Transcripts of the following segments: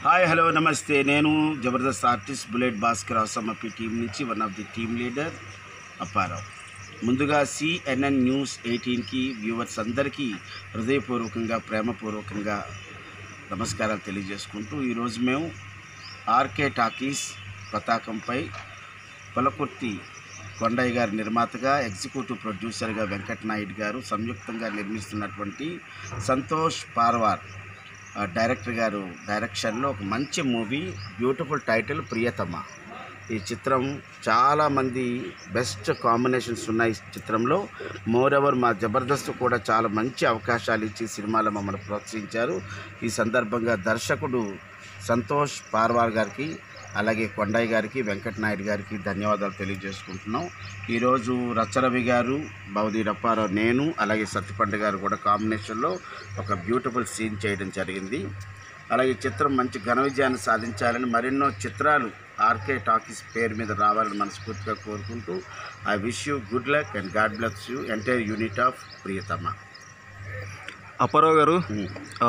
Hi hello నమస్తే నేను Jabardasth artist bullet Bhaskar అసమపి టీం నుంచి one of the team leader Apparao ముందుగా సిఎన్ఎన్ న్యూస్ ఎయిటీన్కి వ్యూవర్స్ అందరికీ హృదయపూర్వకంగా ప్రేమపూర్వకంగా నమస్కారాలు తెలియజేసుకుంటూ ఈరోజు మేము ఆర్కే టాకీస్ పతాకంపై పొలకుర్తి కొండయ్య గారి నిర్మాతగా ఎగ్జిక్యూటివ్ ప్రొడ్యూసర్గా వెంకట్ నాయుడు గారు సంయుక్తంగా నిర్మిస్తున్నటువంటి సంతోష్ పార్వార్ ఆ, డైరెక్టర్ గారు డైరెక్షన్లో ఒక మంచి మూవీ బ్యూటిఫుల్ టైటిల్ ప్రియతమ ఈ చిత్రం చాలామంది బెస్ట్ కాంబినేషన్స్ ఉన్నాయి ఈ చిత్రంలో మోర్ ఎవర్ మా జబర్దస్త్ కూడా చాలా మంచి అవకాశాలు ఇచ్చి సినిమాలో మమ్మల్ని ప్రోత్సహించారు ఈ సందర్భంగా దర్శకుడు సంతోష్ పార్వార్ గారికి అలాగే కొండయ్య గారికి వెంకట నాయుడు గారికి ధన్యవాదాలు తెలియజేసుకుంటున్నాం ఈరోజు రచ్చరవి గారు బౌది రప్పారావు నేను అలాగే సత్యపండు గారు కూడా కాంబినేషన్లో ఒక బ్యూటిఫుల్ సీన్ చేయడం జరిగింది అలాగే ఈ చిత్రం మంచి ఘన విజయాన్ని సాధించాలని మరెన్నో చిత్రాలు ఆర్కే టాకీస్ పేరు మీద రావాలని మనస్ఫూర్తిగా కోరుకుంటూ I wish you good luck and god bless you entire unit of ప్రియతమ అప్పారావు గారు ఆ,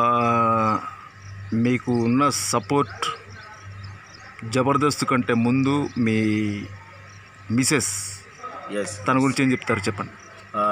మీకు ఉన్న సపోర్ట్ జబర్దస్త్ కంటే ముందు మీ మిసెస్ ఎస్ తన గురించి ఏం చెప్తారు చెప్పండి ఆ,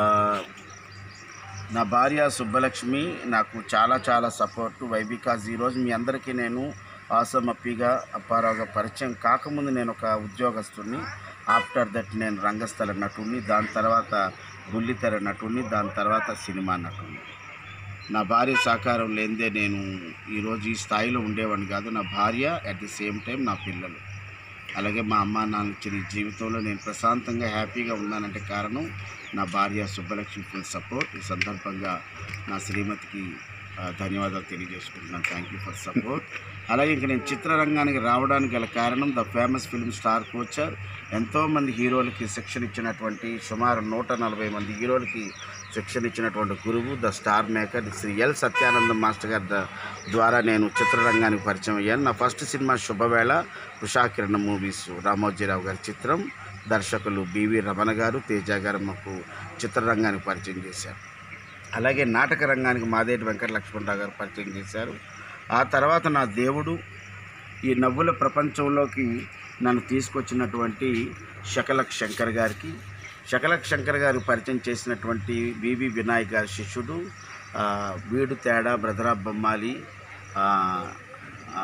నా భార్య సుబ్బలక్ష్మి నాకు చాలా చాలా సపోర్ట్ వై బికాజ్ ఈరోజు మీ అందరికీ నేను ఆసం అప్పిగా అప్పారావుగా పరిచయం కాకముందు నేను ఒక ఉద్యోగస్తుని ఆఫ్టర్ దట్ నేను రంగస్థల నటుడిని దాని తర్వాత బుల్లితెర నటుడిని దాని తర్వాత సినిమా నటుడిని నా భార్య సహకారం లేనిదే నేను ఈరోజు ఈ స్థాయిలో ఉండేవాడిని కాదు నా భార్య అట్ ది సేమ్ టైం నా పిల్లలు అలాగే మా అమ్మ నాన్న ఇచ్చిన ఈ జీవితంలో నేను ప్రశాంతంగా హ్యాపీగా ఉన్నానంటే కారణం నా భార్య సుబ్బలక్ష్మి ఫుల్ సపోర్ట్ ఈ సందర్భంగా నా శ్రీమతికి ఆ, ధన్యవాదాలు తెలియజేసుకుంటున్నాను థ్యాంక్ యూ ఫర్ సపోర్ట్ అలాగే ఇంక నేను చిత్రరంగానికి రావడానికి గల కారణం the famous film star coacher ఎంతోమంది హీరోలకి శిక్షణ ఇచ్చినటువంటి సుమారు నూట నలభై మంది హీరోలకి శిక్షణ ఇచ్చినటువంటి గురువు the star maker Shri L Satyanandam master గారి ద- ద్వారా నేను చిత్రరంగానికి పరిచయం అయ్యాను నా ఫస్ట్ సినిమా శుభవేళ ఉషాకిరణ మూవీస్ రామోజీరావు గారి చిత్రం దర్శకులు బివి రమణ గారు తేజ గారు మాకు చిత్రరంగానికి పరిచయం చేశారు అలాగే నాటక రంగానికి మాదేటి వెంకట లక్ష్మణరావు గారు పరిచయం చేశారు ఆ తర్వాత నా దేవుడు ఈ నవ్వుల ప్రపంచంలోకి నన్ను తీసుకొచ్చినటువంటి శకలక్ శంకర్ గారికి శకలక్ శంకర్ గారు పరిచయం చేసినటువంటి వివి వినాయక్ గారి శిష్యుడు ఆ, వీడు తేడా బ్రదరా బొమ్మాలి ఆ, ఆ,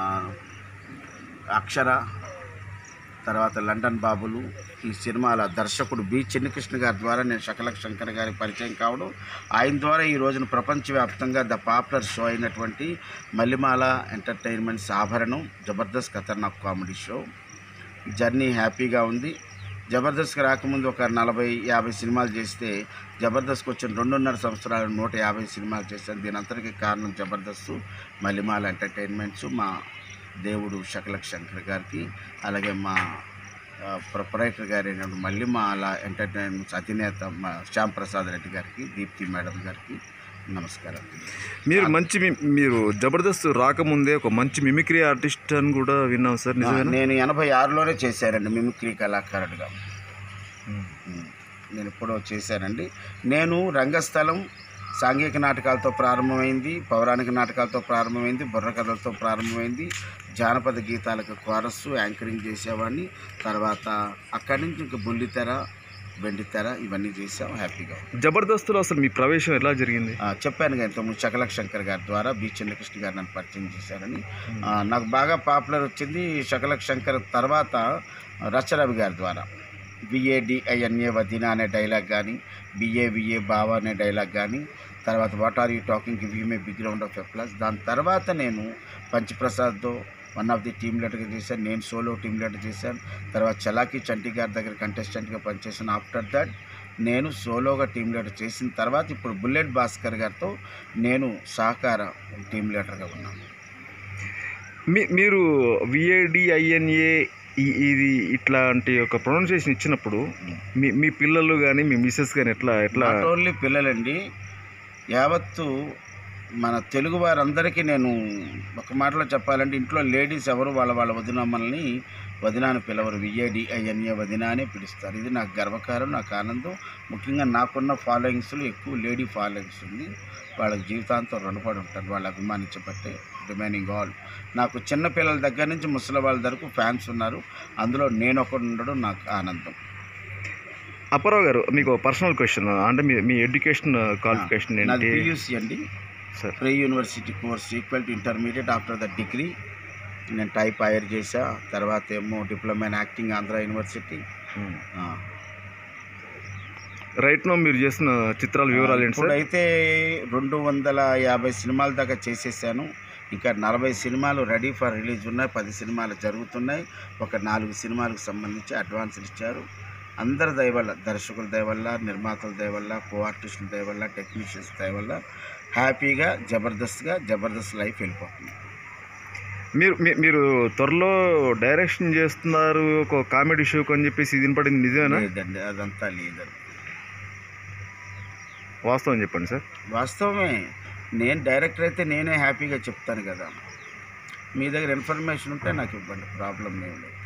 అక్షర తర్వాత లండన్ బాబులు ఈ సినిమాల దర్శకుడు బి చిన్నకృష్ణ గారి ద్వారా నేను శకలక్ శంకర్ గారి పరిచయం కావడం ఆయన ద్వారా ఈ రోజున ప్రపంచవ్యాప్తంగా ద పాపులర్ షో అయినటువంటి మల్లిమాల ఎంటర్టైన్మెంట్స్ ఆభరణం జబర్దస్త్ ఖతర్నాక్ కామెడీ షో జర్నీ హ్యాపీగా ఉంది జబర్దస్త్కి రాకముందు ఒక నలభై యాభై సినిమాలు చేస్తే జబర్దస్త్కి వచ్చిన రెండున్నర సంవత్సరాలు నూట యాభై సినిమాలు చేశాను దీని అంతటికి కారణం జబర్దస్త్ మల్లిమాల ఎంటర్టైన్మెంట్స్ మా దేవుడు శకలక్ శంకర్ గారికి అలాగే మా ప్రొపరేటర్ గారి అయినటువంటి మల్లిమాల ఎంటర్టైన్మెంట్స్ అధినేత మా శ్యామ్ ప్రసాద్ రెడ్డి గారికి దీప్తి మేడం గారికి నమస్కారం మీరు మంచి మీ- మీరు జబర్దస్త్ రాకముందే ఒక మంచి మిమిక్రీ ఆర్టిస్ట్ అని కూడా విన్నాం సార్ నిజమేనా నేను ఎనభై ఆరులోనే చేశానండి మిమిక్రీ కళాకారుడిగా ఉమ్. నేను ఎప్పుడో చేశానండి నేను రంగస్థలం సాంఘిక నాటకాలతో ప్రారంభమైంది పౌరాణిక నాటకాలతో ప్రారంభమైంది బుర్రకథలతో ప్రారంభమైంది జానపద గీతాలకు కోరస్సు యాంకరింగ్ చేసేవాడిని తర్వాత అక్కడి నుంచి ఇంకా బుల్లితెర వెండితెర ఇవన్నీ చేసాం హ్యాపీగా ఉన్నాం. జబర్దస్త్లో అసలు మీ ప్రవేశం ఎలా జరిగింది ఆ, చెప్పాను కదా ఇంతకుముందు చకలక్ శంకర్ గారి ద్వారా బి చిన్నకృష్ణ గారు నన్ను పరిచయం చేశారని ఆ, నాకు బాగా పాపులర్ వచ్చింది శకలక్ శంకర్ తర్వాత రచరవి గారి ద్వారా బిఏడిఐఎన్ఏ వదిన అనే డైలాగ్ కానీ బిఏవిఏ బావా అనే డైలాగ్ కానీ తర్వాత what are you talking give you may big round of plus దాని తర్వాత నేను పంచప్రసాద్తో వన్ ఆఫ్ ది టీమ్ లీడర్గా చేశాను నేను సోలో టీమ్ లీడర్ చేశాను తర్వాత చలాకీ చంటి గారి దగ్గర కంటెస్టెంట్గా పనిచేశాను ఆఫ్టర్ దట్ నేను సోలోగా టీమ్ లీడర్ చేసిన తర్వాత ఇప్పుడు బుల్లెట్ భాస్కర్ గారితో నేను సహకార టీమ్ లీడర్గా ఉన్నాను మీ మీరు విఏడిఐఎన్ఏ ఇది ఇట్లాంటి ఒక ప్రొనౌన్సియేషన్ ఇచ్చినప్పుడు మీ మీ పిల్లలు కానీ మీ మిస్సెస్ కానీ ఎట్లా ఎట్లా నాట్ ఓన్లీ పిల్లలండి యావత్తు మన తెలుగు వారందరికీ నేను ఒక మాటలో చెప్పాలంటే ఇంట్లో లేడీస్ ఎవరు వాళ్ళ వాళ్ళ వదినమ్మల్ని వదినాన్ని పిలవరు విఏడిఐఎన్ఏ వదిన అనే పిలుస్తారు ఇది నాకు గర్వకారం నాకు ఆనందం ముఖ్యంగా నాకున్న ఫాలోయింగ్స్లో ఎక్కువ లేడీ ఫాలోయింగ్స్ ఉంది వాళ్ళకి జీవితాంతం రుణపడి ఉంటారు వాళ్ళు అభిమానించబట్టే రిమైనింగ్ ఆల్ నాకు చిన్న పిల్లల దగ్గర నుంచి ముసలి వాళ్ళ వరకు ఫ్యాన్స్ ఉన్నారు అందులో నేను ఒకడు ఉండడం నాకు ఆనందం అప్పారావు గారు మీకు పర్సనల్ క్వశ్చన్ అంటే మీ మీ ఎడ్యుకేషన్ క్వాలిఫికేషన్ నాది ఏంటి పియూసీ అండి sir pre university course equal to intermediate after the degree నేను టైప్ హైర్ చేసా తర్వాత ఏమో diploma in acting Andhra university ఆ. రైట్ నో మీరు చేసిన చిత్రాల వివరాలు ఏంటి సార్ ఇప్పుడైతే రెండు వందల యాభై సినిమాల దాకా చేసేసాను ఇంకా నలభై సినిమాలు రెడీ ఫర్ రిలీజ్ ఉన్నాయి పది సినిమాలు జరుగుతున్నాయి ఒక నాలుగు సినిమాలకు సంబంధించి అడ్వాన్సులు ఇచ్చారు అందరి దయ వల్ల దర్శకుల దయ వల్ల నిర్మాతల దయ వల్ల కో ఆర్టిస్టుల దయ వల్ల టెక్నీషియన్స్ దయ వల్ల హ్యాపీగా జబర్దస్త్గా జబర్దస్త్ లైఫ్ వెళ్ళిపోతుంది మీరు మీ- మీరు త్వరలో డైరెక్షన్ చేస్తున్నారు ఒక కామెడీ షోకి అని చెప్పేసి ఇది వినపడింది నిజమేనా లేదండి అదంతా లేదండి వాస్తవం చెప్పండి సార్ వాస్తవమే నేను డైరెక్టర్ అయితే నేనే హ్యాపీగా చెప్తాను కదా మీ దగ్గర ఇన్ఫర్మేషన్ ఉంటే నాకు ఇవ్వండి ప్రాబ్లం ఏం లేదు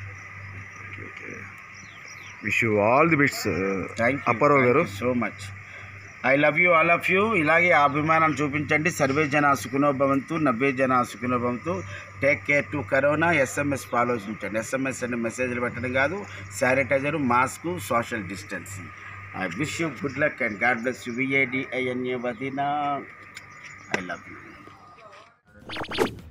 wish you all the best thank Apparao garu. So much I love you all of you ఇలాగే ఆ అభిమానం చూపించండి సర్వే జన సుఖనోభవంతు నవ్వే జన సుఖనోభవంతు take care to corona SMS ఆలోచించండి ఎస్ఎంఎస్ అంటే మెసేజ్లు పెట్టడం కాదు sanitiser mask social distancing I wish you good luck and god bless you విఏడిఐఎన్ఏ వదినా ఐ లవ్ యూ